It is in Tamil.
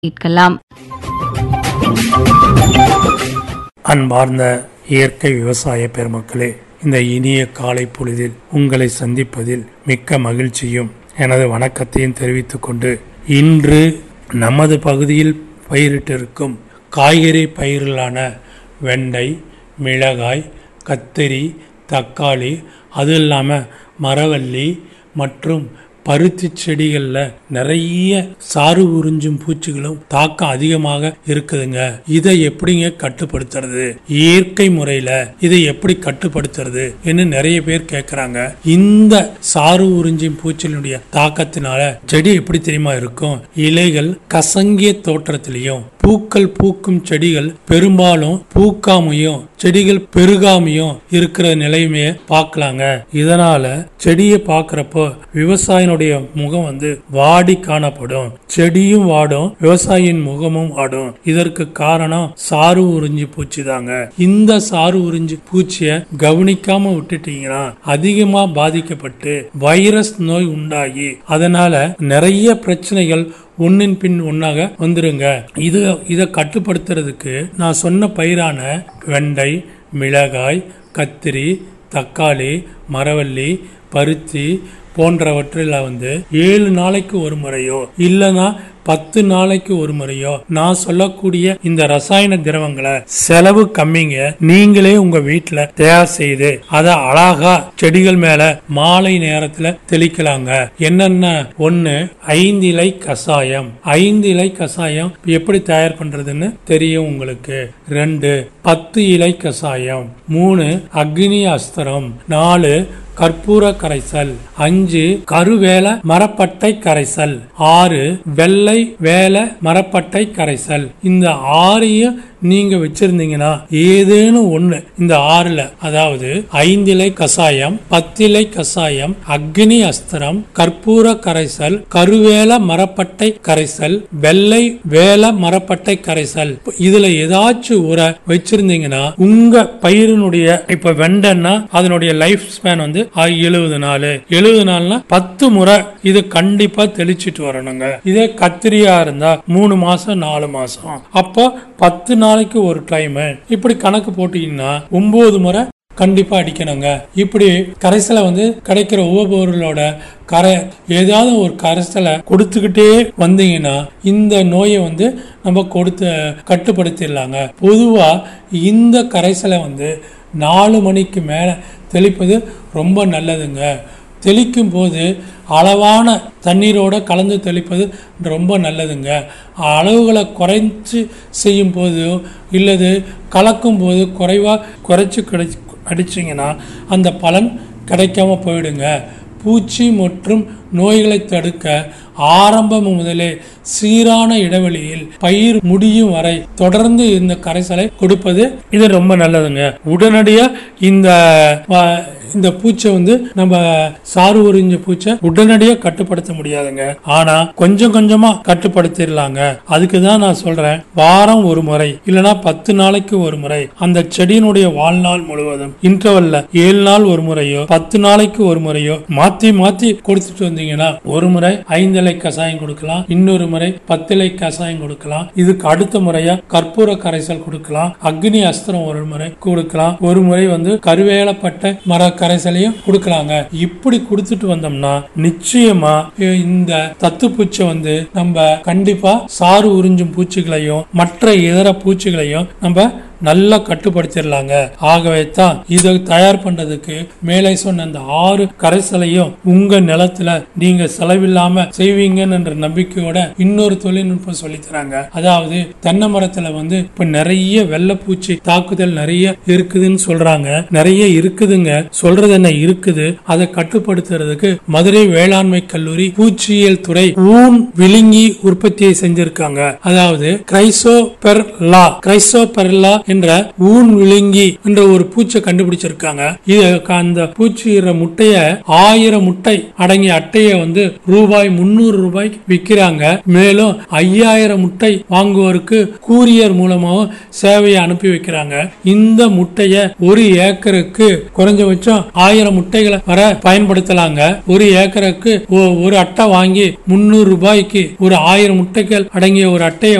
கேட்கலாம் அன்பார்ந்த இயற்கை விவசாய பெருமக்களே இந்த இனிய காலை பொழுதில் உங்களை சந்திப்பதில் மிக்க மகிழ்ச்சியும் எனது வணக்கத்தையும் தெரிவித்துக் கொண்டு இன்று நமது பகுதியில் பயிரிட்டிருக்கும் காய்கறி பயிர்களான வெண்டை மிளகாய் கத்திரி தக்காளி அது இல்லாமல் மரவள்ளி மற்றும் பருத்தி செடிகளில் நிறைய சாறு உறிஞ்சும் பூச்சிகளும் தாக்கம் அதிகமாக இருக்குதுங்க இதை எப்படிங்க கட்டுப்படுத்துறது இயற்கை முறையில இதை எப்படி கட்டுப்படுத்துறது என்று நிறைய பேர் கேட்கறாங்க இந்த சாறு உறிஞ்சும் பூச்சிகளுடைய தாக்கத்தினால செடி எப்படி தெரியுமா இருக்கும் இலைகள் கசங்கிய தோற்றத்திலையும் பூக்கள் பூக்கும் செடிகள் பெரும்பாலும் பூக்காமையும் செடிகள் பெருகாமையும் இருக்கிற நிலையுமே பார்க்கலாங்க இதனால செடியை பார்க்கறப்போ விவசாயினுடைய முகம் வந்து வாடி காணப்படும் செடியும் வாடும் விவசாயியின் முகமும் வாடும் இதற்கு காரணம் சாறு உறிஞ்சி பூச்சி தாங்க இந்த சாறு உறிஞ்சி பூச்சிய கவனிக்காம விட்டுட்டீங்கன்னா அதிகமா பாதிக்கப்பட்டு வைரஸ் நோய் உண்டாகி அதனால நிறைய பிரச்சனைகள் ஒன்னின் பின் ஒன்னாக வந்துருங்க இது இதை கட்டுப்படுத்துறதுக்கு நான் சொன்ன பயிரான வெண்டை மிளகாய் கத்திரி தக்காளி மரவள்ளி பருத்தி போன்றவற்றில் வந்து ஏழு நாளைக்கு ஒரு முறையோ இல்லைன்னா பத்து நாளைக்கு ஒரு முறையோ நான் சொல்லக்கூடிய இந்த ரசாயன திரவங்களை செலவு கம்மிங்க நீங்களே உங்க வீட்டுல தயார் செய்து அதை அழகா செடிகள் மேல மாலை நேரத்துல தெளிக்கலாங்க என்னென்ன ஒண்ணு ஐந்து இலை கசாயம் ஐந்து இலை கசாயம் எப்படி தயார் பண்றதுன்னு தெரியும் உங்களுக்கு ரெண்டு பத்து இலை கசாயம் மூணு அக்னி அஸ்திரம் நாலு கற்பூர கரைசல் அஞ்சு கருவேல மரப்பட்டை கரைசல் ஆறு வெள்ளை வேல மரப்பட்டை கரைசல் இந்த ஆறையும் நீங்க வச்சிருந்தீங்கன்னா ஏதேனும் ஒண்ணு இந்த ஆறுல அதாவது ஐந்திலை கசாயம் பத்திலை கசாயம் அக்னி அஸ்திரம் கற்பூர கரைசல் கருவேல மரப்பட்டை கரைசல் வெள்ளை வேல மரப்பட்டை கரைசல் இதுல ஏதாச்சும் உர வச்சிருந்தீங்கன்னா உங்க பயிரினுடைய இப்ப வெண்டன்னா அதனுடைய லைஃப் ஸ்பேன் வந்து எழுபது நாள் எழுபது நாள்னா பத்து முறை இது கண்டிப்பா தெளிச்சிட்டு வரணுங்க இதே கத்திரியா இருந்தா மூணு மாசம் நாலு மாசம் அப்போ பத்து நாளைக்கு ஒரு டைம் இப்படி கணக்கு போட்டீங்கன்னா ஒன்பது முறை கண்டிப்பா அடிக்கணுங்க இப்படி கரைசலை வந்து கிடைக்கிற உபபொருளோட கரை ஏதாவது ஒரு கரைசலை கொடுத்துக்கிட்டே வந்தீங்கன்னா இந்த நோயை வந்து நம்ம கொடுத்து கட்டுப்படுத்திடலாங்க பொதுவா இந்த கரைசலை வந்து நாலு மணிக்கு மேலே தெளிப்பது ரொம்ப நல்லதுங்க தெளிக்கும் போது அளவான தண்ணீரோட கலந்து தெளிப்பது ரொம்ப நல்லதுங்க அளவுகளை குறைச்சி செய்யும் போது இல்லது கலக்கும் போது குறைவாக குறைச்சி கிடை அடிச்சிங்கன்னா அந்த பலன் கிடைக்காம போயிடுங்க பூச்சி மற்றும் நோய்களை தடுக்க ஆரம்பம் முதலே சீரான இடைவெளியில் பயிர் முடியும் வரை தொடர்ந்து இந்த கரைசலை கொடுப்பது இது ரொம்ப நல்லதுங்க உடனடியா இந்த இந்த பூச்சை வந்து நம்ம சாறு உறிஞ்ச பூச்சை உடனடியா கட்டுப்படுத்த முடியாதுங்க ஆனா கொஞ்சம் கொஞ்சமா கட்டுப்படுத்திடலாங்க அதுக்கு தான் நான் சொல்றேன் வாரம் ஒரு முறை இல்லனா பத்து நாளைக்கு ஒரு முறை அந்த செடியினுடைய வாழ்நாள் முழுவதும் இன்டர்வல்ல ஏழு நாள் ஒரு முறையோ பத்து நாளைக்கு ஒரு முறையோ மாத்தி மாத்தி கொடுத்துட்டு வந்தீங்கன்னா ஒரு முறை ஐந்திலை கசாயம் கொடுக்கலாம் இன்னொரு முறை பத்திலை கசாயம் கொடுக்கலாம் இதுக்கு அடுத்த முறையா கற்பூர கரைசல் கொடுக்கலாம் அக்னி அஸ்திரம் ஒரு முறை கொடுக்கலாம் ஒரு முறை வந்து கருவேலப்பட்ட மர கரைசலையும் கொடுக்கலாங்க இப்படி கொடுத்துட்டு வந்தோம்னா நிச்சயமா இந்த தத்து பூச்சை வந்து நம்ம கண்டிப்பா சாறு உறிஞ்சும் பூச்சிகளையும் மற்ற இதர பூச்சிகளையும் நம்ம நல்லா கட்டுப்படுத்திடலாங்க ஆகவே தான் இதை தயார் பண்றதுக்கு மேலே சொன்ன அந்த ஆறு கரைசலையும் உங்க நிலத்துல நீங்க செலவில்லாம செய்வீங்கன்ற நம்பிக்கையோட இன்னொரு தொழில்நுட்பம் சொல்லி தராங்க அதாவது தென்னை மரத்துல வந்து இப்ப நிறைய வெள்ளப்பூச்சி தாக்குதல் நிறைய இருக்குதுன்னு சொல்றாங்க நிறைய இருக்குதுங்க சொல்றது என்ன இருக்குது அதை கட்டுப்படுத்துறதுக்கு மதுரை வேளாண்மை கல்லூரி பூச்சியியல் துறை ஊன் விழுங்கி உற்பத்தியை செஞ்சிருக்காங்க அதாவது கிரைசோ பெர் லா கிரைசோ பெர்லா என்ற ஊன் விழுங்கி என்ற ஒரு பூச்சை கண்டுபிடிச்சிருக்காங்க இது அந்த பூச்சியிற முட்டைய ஆயிரம் முட்டை அடங்கிய அட்டையை வந்து ரூபாய் முன்னூறு ரூபாய்க்கு விற்கிறாங்க மேலும் ஐயாயிரம் முட்டை வாங்குவோருக்கு கூரியர் மூலமாகவும் சேவையை அனுப்பி வைக்கிறாங்க இந்த முட்டைய ஒரு ஏக்கருக்கு குறைஞ்சபட்சம் ஆயிரம் முட்டைகளை வர பயன்படுத்தலாங்க ஒரு ஏக்கருக்கு ஒ- ஒரு அட்டை வாங்கி முன்னூறு ரூபாய்க்கு ஒரு ஆயிரம் முட்டைகள் அடங்கிய ஒரு அட்டையை